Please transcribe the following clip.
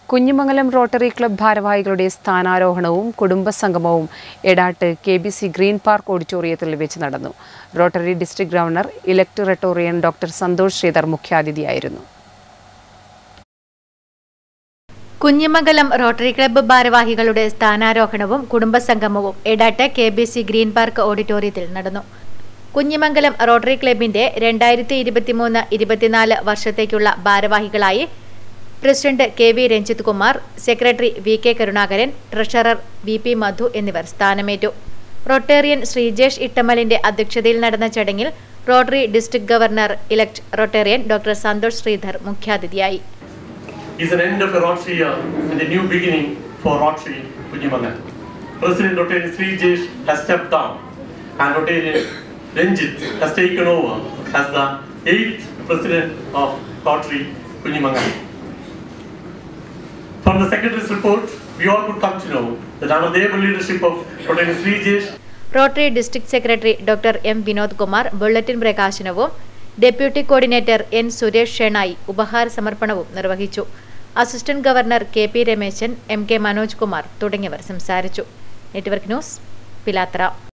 Kunhimangalam Rotary club ഭാരവാഹികളുടെ സ്ഥാനാരോഹണവും കുടുംബസംഗമവും Edat K B C green park ഓഡിറ്റോറിയത്തിൽ വെച്ച് നടന്നു Rotary district governor elect Rotarian doctor Santhosh Sreedhar മുഖ്യാതിഥിയായിരുന്നു കുഞ്ഞിമംഗലം റോട്ടറി ക്ലബ്ബ് ഭാരവാഹികളുടെ സ്ഥാനാരോഹണവും കുടുംബസംഗമവും Edat K B C green park ഓഡിറ്റോറിയത്തിൽ നടന്നു കുഞ്ഞിമംഗലം റോട്ടറി ക്ലബിന്റെ രണ്ടായിരത്തി ഇരുപത്തിമൂന്ന് ഇരുപത്തിനാല് വർഷത്തേക്കുള്ള ഭാരവാഹികളായി president K V Ranjith Kumar secretary V K Karunakaran treasurer V P Madhu എന്നിവർ സ്ഥാനമേറ്റു റൊട്ടേറിയൻ ശ്രീജേഷ് ഇട്ടമലിന്റെ അധ്യക്ഷതയിൽ നടന്ന ചടങ്ങിൽ Rotary district governor elect Rotarian doctor Santhosh Sreedhar മുഖ്യാതിഥിയായി is an end of a Rotary year and a new beginning for Rotary Kunjimangal. President Rotarian Sri Jesh has stepped down and Rotarian Ranjit has taken over as the eighth president of Rotary Kunjimangal. From the Secretary's report, we all could come to know that under the able leadership of Rotarian Sri Jesh, Rotary district secretary doctor M Vinod Kumar bulletin പ്രകാശനവും deputy coordinator N Suresh Shenoy ഉപഹാര സമർപ്പണവും നിർവഹിച്ചു assistant governor K P Rameshan M K Manoj Kumar തുടങ്ങിയവർ സംസാരിച്ചു network news പിലാത്ര